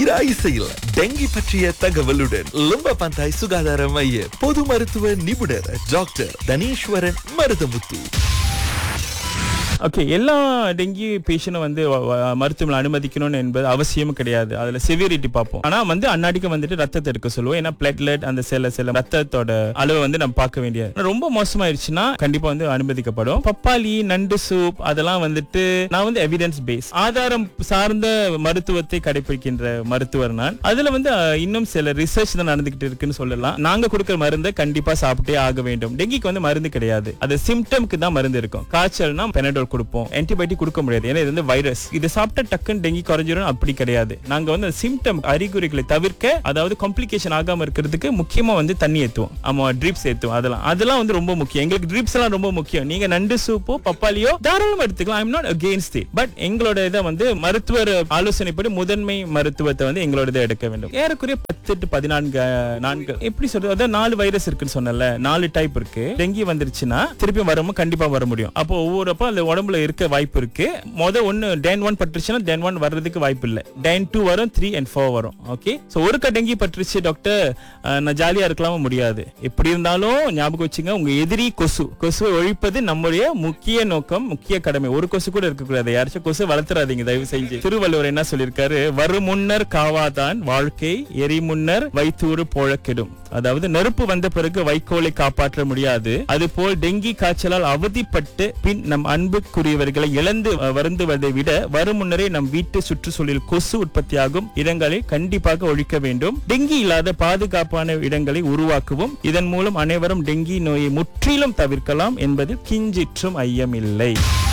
தீரா இசையில் டெங்கி பற்றிய தகவலுடன் லும்ப பந்தாய் சுகாதார மைய பொது மருத்துவ நிபுணர் டாக்டர் தனீஸ்வரன் மருதமுத்து ஓகே எல்லா டெங்கி பேஷண்ட்டும் வந்து வ- வ- மருத்துவமனை அனுமதிக்கணும்னு என்பது அவசியம் கிடையாது அதுல செவியரிட்டி பார்ப்போம் ஆனா வந்து அன்னாடிக்கு வந்துட்டு ரத்தத்தை எடுக்க சொல்லுவோம் ஏன்னா பிளேட்லெட் அந்த சில சில ரத்தத்தோட அளவை வந்து நம்ம பார்க்க வேண்டியது ஆனா ரொம்ப மோசமாயிருச்சுன்னா கண்டிப்பா வந்து அனுமதிக்கப்படும் பப்பாளி நண்டு சூப் அதெல்லாம் வந்துட்டு நான் வந்து எவிடன்ஸ் பேஸ் ஆதாரம் சார்ந்த மருத்துவத்தை கடைபிடிக்கின்ற மருத்துவர் நான் அதுல வந்து அஹ், இன்னும் சில ரிசர்ச் தான் நடந்துகிட்டு இருக்குன்னு சொல்லலாம் நாங்க கொடுக்கிற மருந்தை கண்டிப்பா சாப்பிட்டே ஆக வேண்டும் டெங்கிக்கு வந்து மருந்து கிடையாது அது சிம்டம்க்கு தான் மருந்து இருக்கும் காய்ச்சல்னா பெனடோல் கொடுப்போம் ஆன்டிபயோட்டிக் கொடுக்க முடியாது ஏன்னா இது வந்து வைரஸ் இது சாப்பிட்டா டக்குன்னு டெங்கி குறைஞ்சிரும் அப்படி கிடையாது நாங்க வந்து சிம்டம் அறிகுறிகளை தவிர்க்க அதாவது காம்ப்ளிகேஷன் ஆகாம இருக்கிறதுக்கு முக்கியமா வந்து தண்ணி ஏத்துவோம் ஆமா ட்ரிப்ஸ் ஏத்துவோம் அதெல்லாம் அதெல்லாம் வந்து ரொம்ப முக்கியம் எங்களுக்கு ட்ரிப்ஸ் எல்லாம் ரொம்ப முக்கியம் நீங்க நண்டு சூப்போ பப்பாளியோ தாராளமா எடுத்துக்கலாம் I'm not against it but எங்களோட இதை வந்து மருத்துவர் ஆலோசனைப்படி முதன்மை மருத்துவத்தை வந்து எங்களோட இதை எடுக்க வேண்டும் ஏறக்குறைய பத்து டு பதினான்கு அஹ், நான்கு எப்படி சொல்றது அதான் நாலு வைரஸ் இருக்குன்னு சொன்னல நாலு டைப் இருக்கு டெங்கி வந்துருச்சுன்னா திருப்பி வரவும் கண்டிப்பா வர முடியும் அப்போ ஒவ்வொரு அப்போ அந்த உடம்புல இருக்க வாய்ப்பு இருக்கு முத ஒன்னு டேன் ஒன் பட்டுருச்சுன்னா டேன் ஒன் வர்றதுக்கு வாய்ப்பு இல்லை டேன் டூ வரும் த்ரீ அண்ட் ஃபோர் வரும் ஓகே ஸோ ஒரு டெங்கி பட்டுருச்சு டாக்டர் அஹ், நான் ஜாலியா இருக்கலாமா முடியாது எப்படி இருந்தாலும் ஞாபகம் வச்சுங்க உங்க எதிரி கொசு கொசுவை ஒழிப்பது நம்முடைய முக்கிய நோக்கம் முக்கிய கடமை ஒரு கொசு கூட இருக்கக்கூடாது யாராச்சும் கொசு வளர்த்துறாதீங்க தயவு செஞ்சு திருவள்ளுவர் என்ன சொல்லியிருக்காரு வருமுன்னர் காவாதான் வாழ்க்கை எரி முன்னர் வைத்தூறு போழக்கெடும் அதாவது நெருப்பு வந்த பிறகு வைக்கோலை காப்பாற்ற முடியாது அதுபோல் டெங்கி காய்ச்சலால் அவதிப்பட்டு பின் நம் அன்புக்குரியவர்களை இழந்து அஹ், வருந்துவதை விட வரும் முன்னரே நம் வீட்டு சுற்றுச்சூழலில் கொசு உற்பத்தியாகும் இடங்களை கண்டிப்பாக ஒழிக்க வேண்டும் டெங்கி இல்லாத பாதுகாப்பான இடங்களை உருவாக்கவும் இதன் மூலம் அனைவரும் டெங்கி நோயை முற்றிலும் தவிர்க்கலாம் என்பதில் கிஞ்சிற்றும் ஐயமில்லை